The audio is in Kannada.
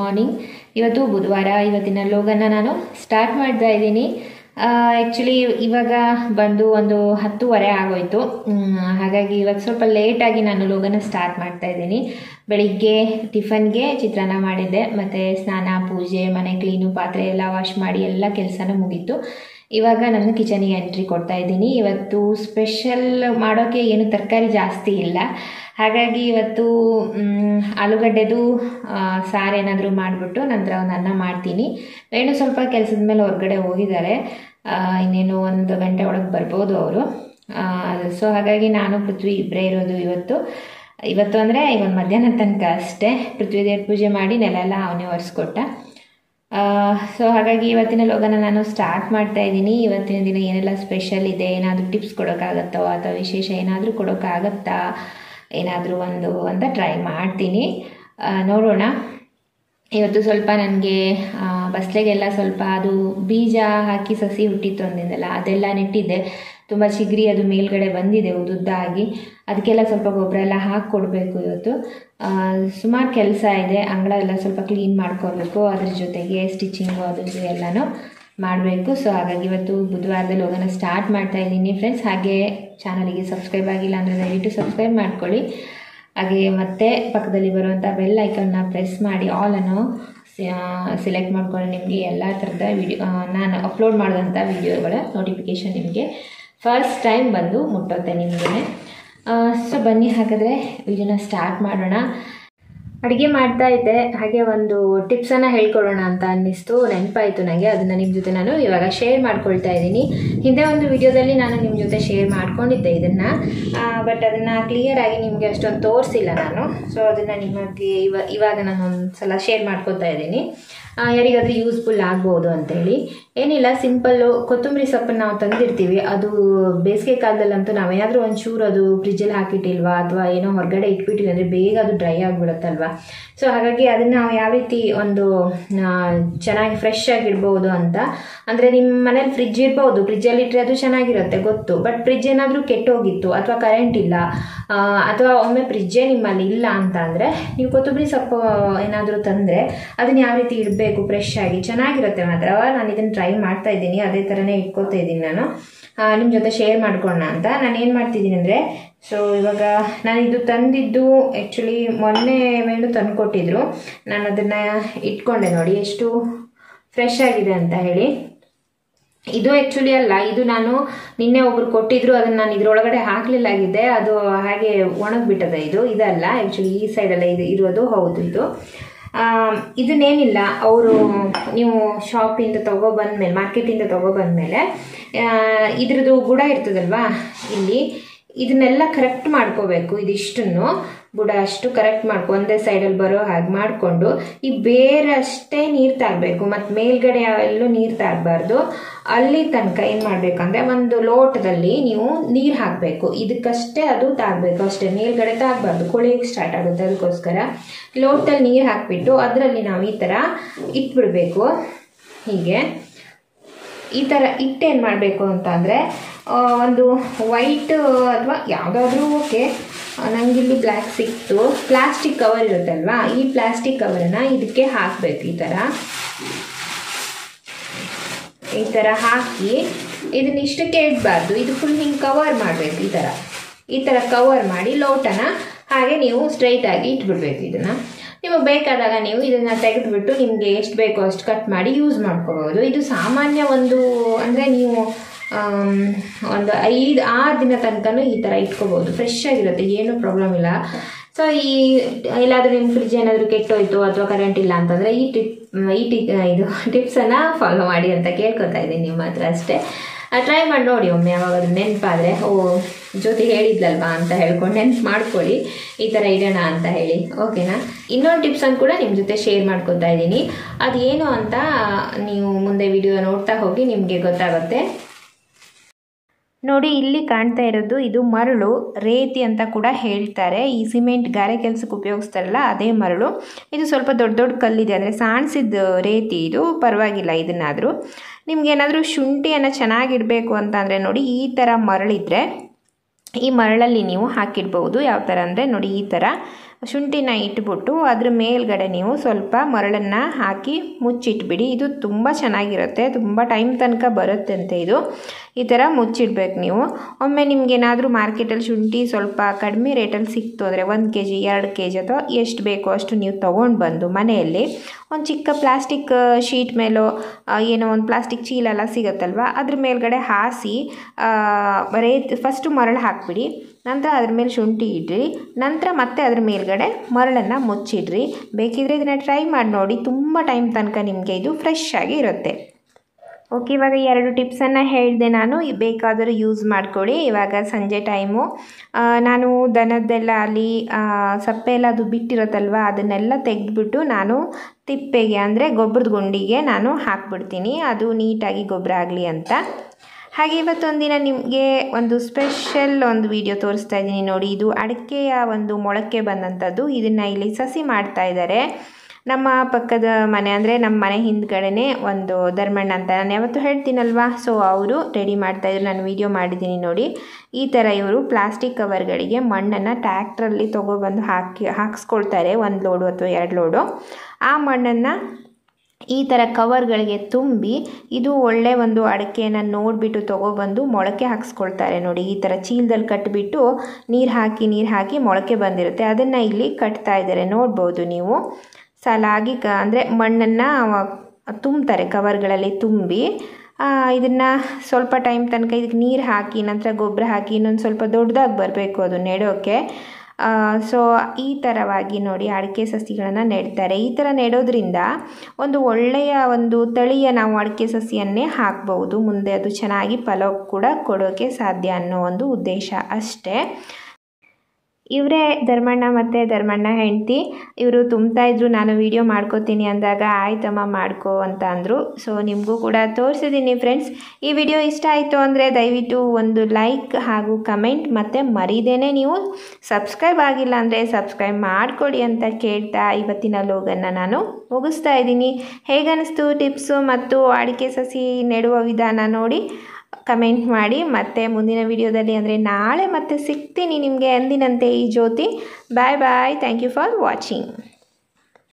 ಮಾರ್ನಿಂಗ್ ಇವತ್ತು ಬುಧವಾರ ಇವತ್ತಿನ ಲೋಗನ್ನ ನಾನು ಸ್ಟಾರ್ಟ್ ಮಾಡ್ತಾ ಇದ್ದೀನಿ ಆ್ಯಕ್ಚುಲಿ ಇವಾಗ ಬಂದು ಒಂದು ಹತ್ತುವರೆ ಆಗೋಯ್ತು ಮ್, ಹಾಗಾಗಿ ಇವತ್ತು ಸ್ವಲ್ಪ ಲೇಟಾಗಿ ನಾನು ಲೋಗನ ಸ್ಟಾರ್ಟ್ ಮಾಡ್ತಾ ಇದ್ದೀನಿ ಬೆಳಿಗ್ಗೆ ಟಿಫನ್ಗೆ ಚಿತ್ರಾನ್ನ ಮಾಡಿದ್ದೆ ಮತ್ತು ಸ್ನಾನ ಪೂಜೆ ಮನೆ ಕ್ಲೀನು ಪಾತ್ರೆ ಎಲ್ಲ ವಾಶ್ ಮಾಡಿ ಎಲ್ಲ ಕೆಲಸನೂ ಮುಗೀತು ಇವಾಗ ನಾನು ಕಿಚನಿಗೆ ಎಂಟ್ರಿ ಕೊಡ್ತಾ ಇದ್ದೀನಿ ಇವತ್ತು ಸ್ಪೆಷಲ್ ಮಾಡೋಕ್ಕೆ ಏನು ತರಕಾರಿ ಜಾಸ್ತಿ ಇಲ್ಲ ಹಾಗಾಗಿ ಇವತ್ತು ಮ್, ಆಲೂಗಡ್ಡೆದು ಆ, ಸಾರು ಏನಾದರೂ ಮಾಡಿಬಿಟ್ಟು ನಂತರ ಒಂದು ಅನ್ನ ಮಾಡ್ತೀನಿ ವೇಣು ಸ್ವಲ್ಪ ಕೆಲಸದ ಮೇಲೆ ಹೊರಗಡೆ ಹೋಗಿದ್ದಾರೆ ಆ, ಇನ್ನೇನು ಒಂದು ಗಂಟೆ ಒಳಗೆ ಬರ್ಬೋದು ಅವರು ಸೊ ಹಾಗಾಗಿ ನಾನು ಪೃಥ್ವಿ ಇಬ್ಬರೇ ಇರೋದು ಇವತ್ತು ಇವತ್ತು ಅಂದರೆ ಇವತ್ತು ಮಧ್ಯಾಹ್ನ ತನಕ ಅಷ್ಟೇ ಪೃಥ್ವಿ ದೇವ್ರ ಪೂಜೆ ಮಾಡಿ ನೆಲ ಎಲ್ಲ ಅವನೇ ಒರೆಸ್ಕೊಟ್ಟ ಸೊ ಹಾಗಾಗಿ ಇವತ್ತಿನ ಲೋಗನ ನಾನು ಸ್ಟಾರ್ಟ್ ಮಾಡ್ತಾ ಇದ್ದೀನಿ ಇವತ್ತಿನ ದಿನ ಏನೆಲ್ಲ ಸ್ಪೆಷಲ್ ಇದೆ ಏನಾದರೂ ಟಿಪ್ಸ್ ಕೊಡೋಕ್ಕಾಗತ್ತೋ ಅಥವಾ ವಿಶೇಷ ಏನಾದರೂ ಕೊಡೋಕ್ಕಾಗತ್ತಾ ಏನಾದರೂ ಒಂದು ಅಂತ ಟ್ರೈ ಮಾಡ್ತೀನಿ ಆ, ನೋಡೋಣ ಇವತ್ತು ಸ್ವಲ್ಪ ನನಗೆ ಬಸ್ಲೆಗೆಲ್ಲ ಸ್ವಲ್ಪ ಅದು ಬೀಜ ಹಾಕಿ ಸಸಿ ಹುಟ್ಟಿತ್ತು ಅಂದಿದ್ದಲ್ಲ ಅದೆಲ್ಲ ನೆಟ್ಟಿದ್ದೆ ತುಂಬ ಚಿಗ್ರಿ ಅದು ಮೇಲ್ಗಡೆ ಬಂದಿದೆ ಉದ್ದುದ್ದಾಗಿ ಅದಕ್ಕೆಲ್ಲ ಸ್ವಲ್ಪ ಗೊಬ್ಬರ ಎಲ್ಲ ಹಾಕಿ ಕೊಡಬೇಕು ಇವತ್ತು ಸುಮಾರು ಕೆಲಸ ಇದೆ ಅಂಗಳ ಎಲ್ಲ ಸ್ವಲ್ಪ ಕ್ಲೀನ್ ಮಾಡ್ಕೋಬೇಕು ಅದ್ರ ಜೊತೆಗೆ ಸ್ಟಿಚಿಂಗು ಅದ್ರದ್ದು ಎಲ್ಲನೂ ಮಾಡಬೇಕು ಸೊ ಹಾಗಾಗಿ ಇವತ್ತು ಬುಧವಾರದಲ್ಲಿ ಹೋಗೋಣ ಸ್ಟಾರ್ಟ್ ಮಾಡ್ತಾ ಇದ್ದೀನಿ ಫ್ರೆಂಡ್ಸ್ ಹಾಗೆ ಚಾನಲಿಗೆ ಸಬ್ಸ್ಕ್ರೈಬ್ ಆಗಿಲ್ಲ ಅಂದರೆ ದಯವಿಟ್ಟು ಸಬ್ಸ್ಕ್ರೈಬ್ ಮಾಡ್ಕೊಳ್ಳಿ ಹಾಗೆ ಮತ್ತೆ ಪಕ್ಕದಲ್ಲಿ ಬರುವಂಥ ಬೆಲ್ ಐಕನ್ನ ಪ್ರೆಸ್ ಮಾಡಿ ಆಲನ್ನು ಸೆಲೆಕ್ಟ್ ಮಾಡ್ಕೊಂಡು ನಿಮಗೆ ಎಲ್ಲ ಥರದ ವಿಡಿಯೋ ನಾನು ಅಪ್ಲೋಡ್ ಮಾಡಿದಂಥ ವಿಡಿಯೋಗಳ ನೋಟಿಫಿಕೇಷನ್ ನಿಮಗೆ ಫಸ್ಟ್ ಟೈಮ್ ಬಂದು ಮುಟ್ಟುತ್ತೆ ನಿಮಗೆ ಸೊ ಬನ್ನಿ ಹಾಗಾದರೆ ವಿಡಿಯೋನ ಸ್ಟಾರ್ಟ್ ಮಾಡೋಣ ಅಡುಗೆ ಮಾಡ್ತಾ ಇದ್ದೆ ಹಾಗೆ ಒಂದು ಟಿಪ್ಸನ್ನು ಹೇಳ್ಕೊಡೋಣ ಅಂತ ಅನ್ನಿಸ್ತು ನೆನಪಾಯಿತು ನನಗೆ ಅದನ್ನು ನಿಮ್ಮ ಜೊತೆ ನಾನು ಇವಾಗ ಶೇರ್ ಮಾಡ್ಕೊಳ್ತಾ ಇದ್ದೀನಿ ಹಿಂದೆ ಒಂದು ವಿಡಿಯೋದಲ್ಲಿ ನಾನು ನಿಮ್ಮ ಜೊತೆ ಶೇರ್ ಮಾಡ್ಕೊಂಡಿದ್ದೆ ಇದನ್ನು ಬಟ್ ಅದನ್ನು ಕ್ಲಿಯರಾಗಿ ನಿಮಗೆ ಅಷ್ಟೊಂದು ತೋರಿಸಿಲ್ಲ ನಾನು ಸೊ ಅದನ್ನು ನಿಮಗೆ ಇವ ಇವಾಗ ನಾನು ಒಂದು ಸಲ ಶೇರ್ ಮಾಡ್ಕೊತಾ ಇದ್ದೀನಿ ಆ, ಯಾರಿಗಾದ್ರೂ ಯೂಸ್ಫುಲ್ ಆಗ್ಬೋದು ಅಂತೇಳಿ ಏನಿಲ್ಲ ಸಿಂಪಲ್ಲು ಕೊತ್ತಂಬರಿ ಸೊಪ್ಪನ್ನು ನಾವು ತಂದಿರ್ತೀವಿ ಅದು ಬೇಸಿಗೆ ಕಾಲದಲ್ಲಂತೂ ನಾವೇನಾದರೂ ಒಂಚೂರು ಅದು ಫ್ರಿಜ್ಜಲ್ಲಿ ಹಾಕಿಟ್ಟಿಲ್ವಾ ಅಥವಾ ಏನೋ ಹೊರಗಡೆ ಇಟ್ಬಿಟ್ಟಿವಿ ಅಂದರೆ ಬೇಗ ಅದು ಡ್ರೈ ಆಗಿಬಿಡುತ್ತಲ್ವಾ ಸೊ ಹಾಗಾಗಿ ಅದನ್ನು ನಾವು ಯಾವ ರೀತಿ ಒಂದು ಆ, ಚೆನ್ನಾಗಿ ಫ್ರೆಶ್ ಆಗಿಡ್ಬೋದು ಅಂತ ಅಂದರೆ ನಿಮ್ಮ ಮನೇಲಿ ಫ್ರಿಜ್ ಇರ್ಬೋದು ಫ್ರಿಜ್ಜಲ್ಲಿ ಇಟ್ಟರೆ ಅದು ಚೆನ್ನಾಗಿರುತ್ತೆ ಗೊತ್ತು ಬಟ್ ಫ್ರಿಜ್ ಏನಾದರೂ ಕೆಟ್ಟೋಗಿತ್ತು ಅಥವಾ ಕರೆಂಟ್ ಇಲ್ಲ ಆ, ಅಥವಾ ಒಮ್ಮೆ ಫ್ರಿಜ್ಜೇ ನಿಮ್ಮಲ್ಲಿ ಇಲ್ಲ ಅಂತ ಅಂದರೆ ನೀವು ಕೊತ್ತಂಬರಿ ಸೊಪ್ಪು ಏನಾದರೂ ತಂದರೆ ಅದನ್ನ ಯಾವ ರೀತಿ ಇಡಬೇಕು ಫ್ರೆಶ್ ಆಗಿ ಚೆನ್ನಾಗಿರುತ್ತೆ ಮಾತ್ರ ನಾನು ಇದನ್ನು ಟ್ರೈ ಮಾಡ್ತಾ ಇದ್ದೀನಿ ಅದೇ ಥರನೇ ಇಟ್ಕೊತಾ ಇದ್ದೀನಿ ನಾನು ನಿಮ್ಮ ಜೊತೆ ಶೇರ್ ಮಾಡ್ಕೊಳ್ಳೋಣ ಅಂತ ನಾನು ಏನು ಮಾಡ್ತಿದ್ದೀನಿ ಅಂದರೆ ಸೊ ಇವಾಗ ನಾನು ಇದು ತಂದಿದ್ದು ಆ್ಯಕ್ಚುಲಿ ಮೊನ್ನೆ ಮೇಲೂ ತಂದು ಕೊಟ್ಟಿದ್ರು ನಾನು ಅದನ್ನು ಇಟ್ಕೊಂಡೆ ನೋಡಿ ಎಷ್ಟು ಫ್ರೆಶ್ ಆಗಿದೆ ಅಂತ ಹೇಳಿ ಇದು ಆ್ಯಕ್ಚುಲಿ ಅಲ್ಲ ಇದು ನಾನು ನಿನ್ನೆ ಒಬ್ರು ಕೊಟ್ಟಿದ್ರು ಅದನ್ನ ನಾನು ಇದ್ರೊಳಗಡೆ ಹಾಕ್ಲಿಲ್ಲಾಗಿದ್ದೆ ಅದು ಹಾಗೆ ಒಣಗ್ಬಿಟ್ಟದೆ ಇದು ಇದಲ್ಲ ಆ್ಯಕ್ಚುಲಿ ಈ ಸೈಡಲ್ಲ ಇದು ಇರೋದು ಹೌದು ಇದು ಆ, ಇದನ್ನೇನಿಲ್ಲ ಅವರು ನೀವು ಶಾಪಿಂದ ತಗೊಬಂದ್ಮೇಲೆ ಮಾರ್ಕೆಟಿಂದ ತಗೊಬಂದ್ಮೇಲೆ ಆ, ಇದ್ರದ್ದು ಬುಡ ಇರ್ತದಲ್ವಾ ಇಲ್ಲಿ ಇದನ್ನೆಲ್ಲ ಕರೆಕ್ಟ್ ಮಾಡ್ಕೋಬೇಕು ಇದಿಷ್ಟನ್ನು ಬುಡ ಅಷ್ಟು ಕರೆಕ್ಟ್ ಮಾಡ್ಕೊ ಒಂದೇ ಸೈಡಲ್ಲಿ ಬರೋ ಹಾಗೆ ಮಾಡಿಕೊಂಡು ಈ ಬೇರಷ್ಟೇ ನೀರು ತಾಗಬೇಕು ಮತ್ತು ಮೇಲ್ಗಡೆ ಎಲ್ಲೂ ನೀರು ತಾಗಬಾರ್ದು ಅಲ್ಲಿ ತನಕ ಏನು ಮಾಡಬೇಕಂದ್ರೆ ಒಂದು ಲೋಟದಲ್ಲಿ ನೀವು ನೀರು ಹಾಕಬೇಕು ಇದಕ್ಕಷ್ಟೇ ಅದು ತಾಗಬೇಕು ಅಷ್ಟೇ ಮೇಲ್ಗಡೆ ತಾಗಬಾರ್ದು ಕೊಳೆಯಕ್ಕೆ ಸ್ಟಾರ್ಟ್ ಆಗುತ್ತೆ ಅದಕ್ಕೋಸ್ಕರ ಲೋಟದಲ್ಲಿ ನೀರು ಹಾಕಿಬಿಟ್ಟು ಅದರಲ್ಲಿ ನಾವು ಈ ಥರ ಇಟ್ಬಿಡಬೇಕು ಹೀಗೆ ಈ ಥರ ಇಟ್ಟೇನು ಮಾಡಬೇಕು ಅಂತ ಅಂದರೆ ಒಂದು ವೈಟ್ ಅಥವಾ ಯಾವುದಾದ್ರೂ ಓಕೆ ನನಗಿಲ್ಲಿ ಬ್ಲ್ಯಾಕ್ ಸಿಕ್ತು ಪ್ಲಾಸ್ಟಿಕ್ ಕವರ್ ಇರುತ್ತಲ್ವಾ ಈ ಪ್ಲಾಸ್ಟಿಕ್ ಕವರನ್ನು ಇದಕ್ಕೆ ಹಾಕಬೇಕು ಈ ಥರ ಈ ಥರ ಹಾಕಿ ಇದನ್ನ ಇಷ್ಟಕ್ಕೆ ಇಡಬಾರ್ದು ಇದು ಫುಲ್ ಹಿಂಗೆ ಕವರ್ ಮಾಡಬೇಕು ಈ ಥರ ಈ ಥರ ಕವರ್ ಮಾಡಿ ಲೋಟನ ಹಾಗೆ ನೀವು ಸ್ಟ್ರೈಟ್ ಆಗಿ ಇಟ್ಬಿಡ್ಬೇಕು ಇದನ್ನು ನಿಮಗೆ ಬೇಕಾದಾಗ ನೀವು ಇದನ್ನು ತೆಗೆದುಬಿಟ್ಟು ನಿಮಗೆ ಎಷ್ಟು ಬೇಕೋ ಅಷ್ಟು ಕಟ್ ಮಾಡಿ ಯೂಸ್ ಮಾಡ್ಕೋಬೋದು ಇದು ಸಾಮಾನ್ಯ ಒಂದು ಅಂದರೆ ನೀವು ಆಮ್, ಒಂದು ಐದು ಆರು ದಿನ ತನಕನೂ ಈ ಥರ ಇಟ್ಕೋಬೋದು ಫ್ರೆಶ್ ಆಗಿರುತ್ತೆ ಏನೂ ಪ್ರಾಬ್ಲಮ್ ಇಲ್ಲ ಸೊ ಈ ಎಲ್ಲಾದರೂ ನಿಮ್ಮ ಫ್ರಿಜ್ ಏನಾದರೂ ಕೆಟ್ಟೋಯ್ತು ಅಥವಾ ಕರೆಂಟ್ ಇಲ್ಲ ಅಂತಂದರೆ ಈ ಟಿಪ್ ಈ ಟಿ ಇದು ಟಿಪ್ಸನ್ನು ಫಾಲೋ ಮಾಡಿ ಅಂತ ಕೇಳ್ಕೊತಾ ಇದ್ದೀನಿ ನಿಮ್ಮ ಹತ್ರ ಅಷ್ಟೇ ಟ್ರೈ ಮಾಡಿ ನೋಡಿ ಒಮ್ಮೆ ಯಾವಾಗಾದ್ರೂ ನೆನಪಾದರೆ ಓ ಜೊತೆ ಹೇಳಿದ್ಲಲ್ವಾ ಅಂತ ಹೇಳ್ಕೊಂಡು ನೆನ್ಪು ಮಾಡ್ಕೊಳ್ಳಿ ಈ ಥರ ಇಡೋಣ ಅಂತ ಹೇಳಿ ಓಕೆನಾ ಇನ್ನೊಂದು ಟಿಪ್ಸನ್ನು ಕೂಡ ನಿಮ್ಮ ಜೊತೆ ಶೇರ್ ಮಾಡ್ಕೊತಾ ಇದ್ದೀನಿ ಅದೇನು ಅಂತ ನೀವು ಮುಂದೆ ವಿಡಿಯೋ ನೋಡ್ತಾ ಹೋಗಿ ನಿಮಗೆ ಗೊತ್ತಾಗುತ್ತೆ ನೋಡಿ ಇಲ್ಲಿ ಕಾಣ್ತಾ ಇರೋದು ಇದು ಮರಳು ರೇತಿ ಅಂತ ಕೂಡ ಹೇಳ್ತಾರೆ ಈ ಸಿಮೆಂಟ್ ಗಾರೆ ಕೆಲಸಕ್ಕೆ ಉಪಯೋಗಿಸ್ತಾರಲ್ಲ ಅದೇ ಮರಳು ಇದು ಸ್ವಲ್ಪ ದೊಡ್ಡ ದೊಡ್ಡ ಕಲ್ಲಿದೆ ಅಂದರೆ ಸಾಣಿಸಿದ ರೇತಿ ಇದು ಪರವಾಗಿಲ್ಲ ಇದನ್ನಾದರೂ ನಿಮ್ಗೇನಾದರೂ ಶುಂಠಿಯನ್ನು ಚೆನ್ನಾಗಿಡಬೇಕು ಅಂತ ಅಂದರೆ ನೋಡಿ ಈ ಥರ ಮರಳಿದ್ರೆ ಈ ಮರಳಲ್ಲಿ ನೀವು ಹಾಕಿಡ್ಬೋದು ಯಾವ ಥರ ಅಂದರೆ ನೋಡಿ ಈ ಥರ ಶುಂಠಿನ ಇಟ್ಬಿಟ್ಟು ಅದ್ರ ಮೇಲ್ಗಡೆ ನೀವು ಸ್ವಲ್ಪ ಮರಳನ್ನು ಹಾಕಿ ಮುಚ್ಚಿಟ್ಬಿಡಿ ಇದು ತುಂಬ ಚೆನ್ನಾಗಿರುತ್ತೆ ತುಂಬ ಟೈಮ್ ತನಕ ಬರುತ್ತೆ ಅಂತೆ ಇದು ಈ ಥರ ಮುಚ್ಚಿಡ್ಬೇಕು ನೀವು ಒಮ್ಮೆ ನಿಮ್ಗೇನಾದರೂ ಮಾರ್ಕೆಟಲ್ಲಿ ಶುಂಠಿ ಸ್ವಲ್ಪ ಕಡಿಮೆ ರೇಟಲ್ಲಿ ಸಿಕ್ತು ಅಂದರೆ ಒಂದು ಕೆ ಜಿ ಎರಡು ಕೆ ಜಿ ಅಥವಾ ಎಷ್ಟು ಬೇಕೋ ಅಷ್ಟು ನೀವು ತೊಗೊಂಡು ಬಂದು ಮನೆಯಲ್ಲಿ ಒಂದು ಚಿಕ್ಕ ಪ್ಲಾಸ್ಟಿಕ್ ಶೀಟ್ ಮೇಲೋ ಆ, ಏನೋ ಒಂದು ಪ್ಲಾಸ್ಟಿಕ್ ಚೀಲ ಎಲ್ಲ ಸಿಗುತ್ತಲ್ವ ಅದ್ರ ಮೇಲ್ಗಡೆ ಹಾಸಿ ಬರೀ ಫಸ್ಟು ಮರಳು ಹಾಕ್ಬಿಡಿ ನಂತರ ಅದ್ರ ಮೇಲೆ ಶುಂಠಿ ಇಡ್ರಿ ನಂತರ ಮತ್ತೆ ಅದ್ರ ಮೇಲ್ಗಡೆ ಮರಳನ್ನು ಮುಚ್ಚಿಡ್ರಿ ಬೇಕಿದ್ರೆ ಇದನ್ನು ಟ್ರೈ ಮಾಡಿ ನೋಡಿ ತುಂಬ ಟೈಮ್ ತನಕ ನಿಮಗೆ ಇದು ಫ್ರೆಶ್ ಆಗಿ ಇರುತ್ತೆ ಓಕೆ ಇವಾಗ ಎರಡು ಟಿಪ್ಸನ್ನು ಹೇಳಿದೆ ನಾನು ಬೇಕಾದರೂ ಯೂಸ್ ಮಾಡ್ಕೊಳ್ಳಿ ಇವಾಗ ಸಂಜೆ ಟೈಮು ಆ, ನಾನು ದನದ್ದೆಲ್ಲ ಅಲ್ಲಿ ಆ, ಸಪ್ಪೆ ಎಲ್ಲ ಅದು ಬಿಟ್ಟಿರುತ್ತಲ್ವ ಅದನ್ನೆಲ್ಲ ತೆಗೆದ್ಬಿಟ್ಟು ನಾನು ತಿಪ್ಪೆಗೆ ಅಂದರೆ ಗೊಬ್ಬರದ ಗುಂಡಿಗೆ ನಾನು ಹಾಕ್ಬಿಡ್ತೀನಿ ಅದು ನೀಟಾಗಿ ಗೊಬ್ಬರ ಆಗಲಿ ಅಂತ ಹಾಗೆ ಇವತ್ತೊಂದಿನ ನಿಮಗೆ ಒಂದು ಸ್ಪೆಷಲ್ ಒಂದು ವಿಡಿಯೋ ತೋರಿಸ್ತಾ ಇದ್ದೀನಿ ನೋಡಿ ಇದು ಅಡಿಕೆಯ ಒಂದು ಮೊಳಕೆ ಬಂದಂಥದ್ದು ಇದನ್ನು ಇಲ್ಲಿ ಸಸಿ ಮಾಡ್ತಾ ಇದ್ದಾರೆ ನಮ್ಮ ಪಕ್ಕದ ಮನೆ ಅಂದರೆ ನಮ್ಮ ಮನೆ ಹಿಂದ್ಗಡೆನೇ ಒಂದು ಧರ್ಮಣ್ಣ ಅಂತ ನಾನು ಯಾವತ್ತೂ ಹೇಳ್ತೀನಲ್ವಾ ಸೊ ಅವರು ರೆಡಿ ಮಾಡ್ತಾಯಿದ್ರು ನಾನು ವಿಡಿಯೋ ಮಾಡಿದ್ದೀನಿ ನೋಡಿ ಈ ಥರ ಇವರು ಪ್ಲಾಸ್ಟಿಕ್ ಕವರ್ಗಳಿಗೆ ಮಣ್ಣನ್ನು ಟ್ಯಾಕ್ಟ್ರಲ್ಲಿ ತೊಗೊಬಂದು ಹಾಕಿ ಹಾಕಿಸ್ಕೊಳ್ತಾರೆ ಒಂದು ಲೋಡು ಅಥವಾ ಎರಡು ಲೋಡು ಆ ಮಣ್ಣನ್ನು ಈ ಥರ ಕವರ್ಗಳಿಗೆ ತುಂಬಿ ಇದು ಒಳ್ಳೆ ಒಂದು ಅಡಿಕೆನ ನೋಡಿಬಿಟ್ಟು ತೊಗೊಬಂದು ಮೊಳಕೆ ಹಾಕ್ಸ್ಕೊಳ್ತಾರೆ ನೋಡಿ ಈ ಥರ ಚೀಲದಲ್ಲಿ ಕಟ್ಟಿಬಿಟ್ಟು ನೀರು ಹಾಕಿ ನೀರು ಹಾಕಿ ಮೊಳಕೆ ಬಂದಿರುತ್ತೆ ಅದನ್ನು ಇಲ್ಲಿ ಕಟ್ತಾ ಇದ್ದಾರೆ ನೋಡ್ಬೋದು ನೀವು ಸಾಲಾಗಿ ಕ ಅಂದರೆ ಮಣ್ಣನ್ನು ತುಂಬ್ತಾರೆ ಕವರ್ಗಳಲ್ಲಿ ತುಂಬಿ ಇದನ್ನು ಸ್ವಲ್ಪ ಟೈಮ್ ತನಕ ಇದಕ್ಕೆ ನೀರು ಹಾಕಿ ನಂತರ ಗೊಬ್ಬರ ಹಾಕಿ ಇನ್ನೊಂದು ಸ್ವಲ್ಪ ದೊಡ್ಡದಾಗಿ ಬರಬೇಕು ಅದು ನೆಡೋಕ್ಕೆ ಸೊ ಈ ಥರವಾಗಿ ನೋಡಿ ಅಡಿಕೆ ಸಸಿಗಳನ್ನು ನೆಡ್ತಾರೆ ಈ ಥರ ನೆಡೋದ್ರಿಂದ ಒಂದು ಒಳ್ಳೆಯ ಒಂದು ತಳಿಯ ನಾವು ಅಡಿಕೆ ಸಸಿಯನ್ನೇ ಹಾಕ್ಬೋದು ಮುಂದೆ ಅದು ಚೆನ್ನಾಗಿ ಫಲ ಕೂಡ ಕೊಡೋಕ್ಕೆ ಸಾಧ್ಯ ಅನ್ನೋ ಒಂದು ಉದ್ದೇಶ ಅಷ್ಟೇ ಇವರೇ ಧರ್ಮಣ್ಣ ಮತ್ತು ಧರ್ಮಣ್ಣ ಹೆಂಡತಿ ಇವರು ತುಂಬ್ತಾ ಇದ್ರು ನಾನು ವಿಡಿಯೋ ಮಾಡ್ಕೋತೀನಿ ಅಂದಾಗ ಆಯ್ತಮ್ಮ ಮಾಡ್ಕೋ ಅಂತ ಅಂದರು ಸೊ ನಿಮಗೂ ಕೂಡ ತೋರಿಸಿದ್ದೀನಿ ಫ್ರೆಂಡ್ಸ್ ಈ ವಿಡಿಯೋ ಇಷ್ಟ ಆಯಿತು ಅಂದರೆ ದಯವಿಟ್ಟು ಒಂದು ಲೈಕ್ ಹಾಗೂ ಕಮೆಂಟ್ ಮತ್ತು ಮರಿದೇನೆ ನೀವು ಸಬ್ಸ್ಕ್ರೈಬ್ ಆಗಿಲ್ಲ ಅಂದರೆ ಸಬ್ಸ್ಕ್ರೈಬ್ ಮಾಡಿಕೊಡಿ ಅಂತ ಕೇಳ್ತಾ ಇವತ್ತಿನ ಲೋಗನ್ನು ನಾನು ಮುಗಿಸ್ತಾ ಇದ್ದೀನಿ ಹೇಗನ್ನಿಸ್ತು ಟಿಪ್ಸು ಮತ್ತು ಅಡಿಕೆ ಸಸಿ ನೆಡುವ ವಿಧಾನ ನೋಡಿ ಕಮೆಂಟ್ ಮಾಡಿ ಮತ್ತೆ ಮುಂದಿನ ವಿಡಿಯೋದಲ್ಲಿ ಅಂದರೆ ನಾಳೆ ಮತ್ತೆ ಸಿಗ್ತೀನಿ ನಿಮಗೆ ಎಂದಿನಂತೆ ಈ Jyothi bye bye thank you for watching